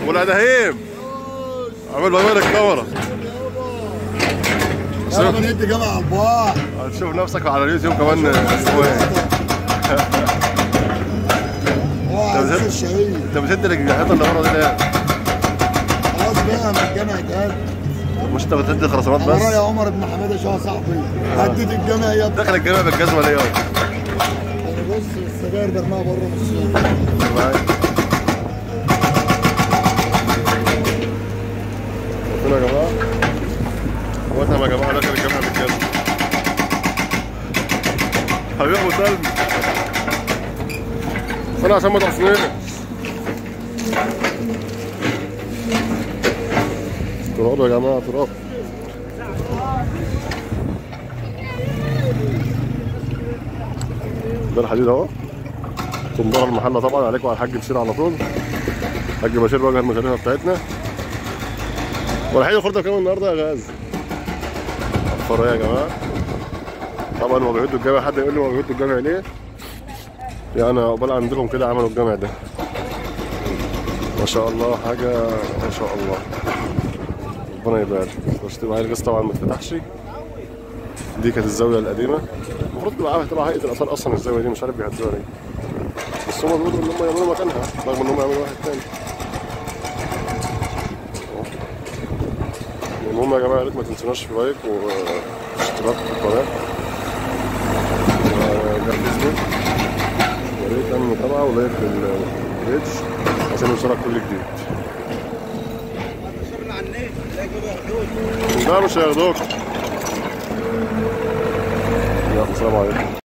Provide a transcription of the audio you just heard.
والادهيم عمل بغير الكاميرا يلا بندي جامع على البحر هتشوف نفسك على اليوتيوب كمان اسمه ايه هو عزيز الشهيد انت بتدي الحيطه اللي ورا دي ليه؟ خلاص بقى من الجامع ده مش انت بتدي خرسانات انا بس يا عمر بن حماده شاه صاحبي هديت الجامع يا ابني داخل الجامع بالجزمه ليه يابا؟ انا بص السجاير برماها بره من السوق ربنا يا جماعه واتهم يا جماعه داخل الجامع بالجزمه حبيبي ابو سلمى استنى عشان ما تحصنيش تراب يا جماعه تراب ده الحديد اهو تنظر المحله طبعا عليكم وعلى الحاج بشير على طول الحاج بشير وجه المشاريع بتاعتنا والحين الخردة كام النهارده يا غاز وفروا ايه يا جماعه طبعا هو بيهدوا الجامع حد يقول لي هو بيهدوا الجامع ليه يعني عقبال عندكم كده عملوا الجامع ده ما شاء الله حاجه ما شاء الله ربنا يبارك بس تبقى الجسم طبعا ما اتفتحش دي كانت الزاويه القديمه المفروض تبقى تبع هيئه الاثار اصلا الزاويه دي مش عارف بيهدوها ليه بس هم بيقولوا ان هم يعملوا مكانها رغم ان هم يعملوا واحد تاني المهم يا جماعه يا ريت ما تنسوناش في لايك واشتراك في القناه وده الفيسبوك يا ريت تعمل متابعه ولايك للبيج عشان يوصلك كل جديد لا مش هياخدوك يلا السلام عليكم